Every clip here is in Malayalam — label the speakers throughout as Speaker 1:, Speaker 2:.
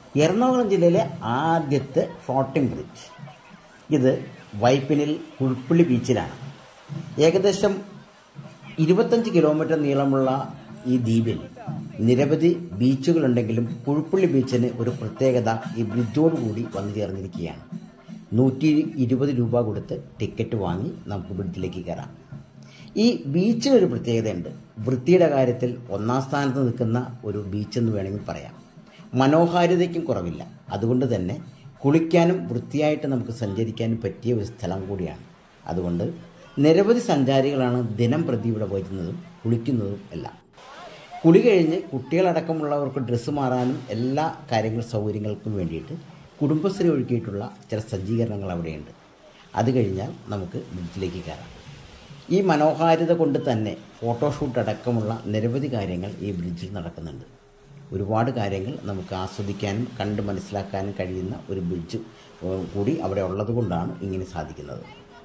Speaker 1: എറണാകുളം ജില്ലയിലെ ആദ്യത്തെ ഫ്ലോട്ടിംഗ് ബ്രിഡ്ജ് ഇത് വൈപ്പിനിൽ കുൾപ്പള്ളി ബീച്ചിലാണ് ഏകദേശം ഇരുപത്തഞ്ച് കിലോമീറ്റർ നീളമുള്ള ഈ ദ്വീപിൽ നിരവധി ബീച്ചുകളുണ്ടെങ്കിലും കുഴുപ്പള്ളി ബീച്ചിന് ഒരു പ്രത്യേകത ഈ ബ്രിഡ്ജോടുകൂടി വന്നു ചേർന്നിരിക്കുകയാണ് നൂറ്റി ഇരുപത് രൂപ കൊടുത്ത് ടിക്കറ്റ് വാങ്ങി നമുക്ക് ബ്രിഡ്ജിലേക്ക് കയറാം ഈ ബീച്ചിന് ഒരു പ്രത്യേകതയുണ്ട് വൃത്തിയുടെ കാര്യത്തിൽ ഒന്നാം സ്ഥാനത്ത് നിൽക്കുന്ന ഒരു ബീച്ച് എന്ന് വേണമെങ്കിൽ പറയാം മനോഹാരിതയ്ക്കും കുറവില്ല അതുകൊണ്ട് തന്നെ കുളിക്കാനും വൃത്തിയായിട്ട് നമുക്ക് സഞ്ചരിക്കാനും പറ്റിയ ഒരു സ്ഥലം കൂടിയാണ് അതുകൊണ്ട് നിരവധി സഞ്ചാരികളാണ് ദിനം പ്രതി ഇവിടെ വരുന്നതും കുളിക്കുന്നതും എല്ലാം കുളി കഴിഞ്ഞ് കുട്ടികളടക്കമുള്ളവർക്ക് ഡ്രസ്സ് മാറാനും എല്ലാ കാര്യങ്ങൾ സൗകര്യങ്ങൾക്കും വേണ്ടിയിട്ട് കുടുംബശ്രീ ഒഴുക്കിയിട്ടുള്ള ചില സജ്ജീകരണങ്ങൾ അവിടെയുണ്ട് അത് കഴിഞ്ഞാൽ നമുക്ക് ബ്രിഡ്ജിലേക്ക് കയറാം ഈ മനോഹാരിത കൊണ്ട് തന്നെ ഫോട്ടോഷൂട്ട് അടക്കമുള്ള നിരവധി കാര്യങ്ങൾ ഈ ബ്രിഡ്ജിൽ നടക്കുന്നുണ്ട് ഒരുപാട് കാര്യങ്ങൾ നമുക്ക് ആസ്വദിക്കാനും കണ്ട് മനസ്സിലാക്കാനും കഴിയുന്ന ഒരു ബ്രിഡ്ജ് ഏഹ്, കൂടി അവിടെ ഉള്ളത് കൊണ്ടാണ് ഇങ്ങനെ സാധിക്കുന്നത്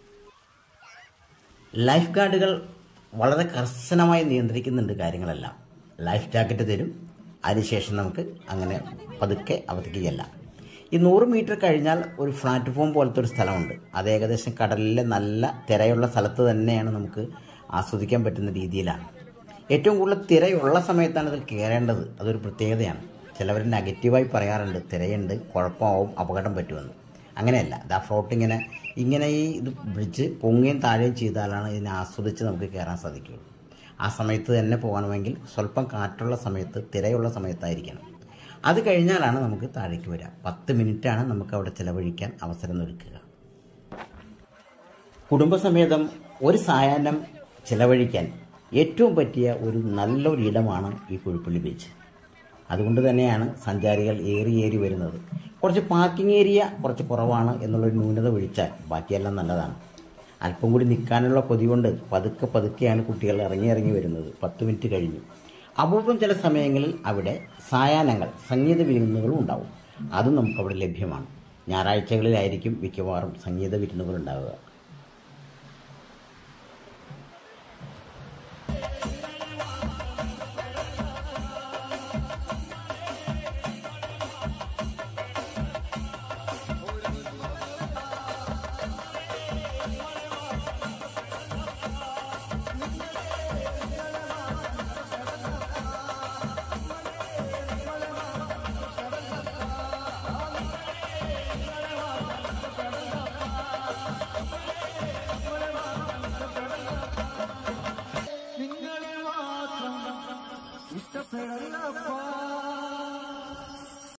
Speaker 1: ലൈഫ് ഗാർഡുകൾ വളരെ കർശനമായി നിയന്ത്രിക്കുന്നുണ്ട് കാര്യങ്ങളെല്ലാം ലൈഫ് ജാക്കറ്റ് തരും അതിനുശേഷം നമുക്ക് അങ്ങനെ പതുക്കെ അവധിക്ക് ചെല്ലാം ഈ നൂറ് മീറ്റർ കഴിഞ്ഞാൽ ഒരു പ്ലാറ്റ്ഫോം പോലത്തെ ഒരു സ്ഥലമുണ്ട് അത് ഏകദേശം കടലിലെ നല്ല തിരയുള്ള സ്ഥലത്ത് തന്നെയാണ് നമുക്ക് ആസ്വദിക്കാൻ പറ്റുന്ന രീതിയിലാണ് ഏറ്റവും കൂടുതൽ തിരയുള്ള സമയത്താണ് ഇതിൽ കയറേണ്ടത് അതൊരു പ്രത്യേകതയാണ് ചിലവർ നെഗറ്റീവായി പറയാറുണ്ട് തിരയുണ്ട് കുഴപ്പമാവും അപകടം പറ്റുമെന്ന് അങ്ങനെയല്ല ദാ ഫ്ലോട്ടിങ്ങനെ ഇങ്ങനെ ഈ ഇത് ബ്രിഡ്ജ് പൊങ്ങുകയും താഴുകയും ചെയ്താലാണ് ഇതിനെ ആസ്വദിച്ച് നമുക്ക് കയറാൻ സാധിക്കുകയുള്ളൂ ആ സമയത്ത് തന്നെ പോകണമെങ്കിൽ സ്വല്പം കാറ്റുള്ള സമയത്ത് തിരയുള്ള സമയത്തായിരിക്കണം അത് കഴിഞ്ഞാലാണ് നമുക്ക് താഴേക്ക് വരിക പത്ത് മിനിറ്റാണ് നമുക്ക് അവിടെ ചിലവഴിക്കാൻ അവസരം ഒരുക്കുക കുടുംബസമേതം ഒരു സായാഹ്നം ചിലവഴിക്കാൻ ഏറ്റവും പറ്റിയ ഒരു നല്ലൊരു ഇടമാണ് ഈ കുഴിപ്പള്ളി ബീച്ച് അതുകൊണ്ട് തന്നെയാണ് സഞ്ചാരികൾ ഏറി ഏറി വരുന്നത് കുറച്ച് പാർക്കിംഗ് ഏരിയ കുറച്ച് കുറവാണ് എന്നുള്ളൊരു ന്യൂനത ഒഴിച്ചാൽ ബാക്കിയെല്ലാം നല്ലതാണ് അല്പം കൂടി നിൽക്കാനുള്ള കൊതി കൊണ്ട് പതുക്കെ പതുക്കെയാണ് കുട്ടികൾ ഇറങ്ങി ഇറങ്ങി വരുന്നത് പത്ത് മിനിറ്റ് കഴിഞ്ഞു അപൂർവം ചില സമയങ്ങളിൽ അവിടെ സായാഹ്നങ്ങൾ സംഗീത വിരുന്നുകളും ഉണ്ടാവും അതും നമുക്കവിടെ ലഭ്യമാണ് ഞായറാഴ്ചകളിലായിരിക്കും മിക്കവാറും സംഗീത വിരുന്നുകൾ ഉണ്ടാവുക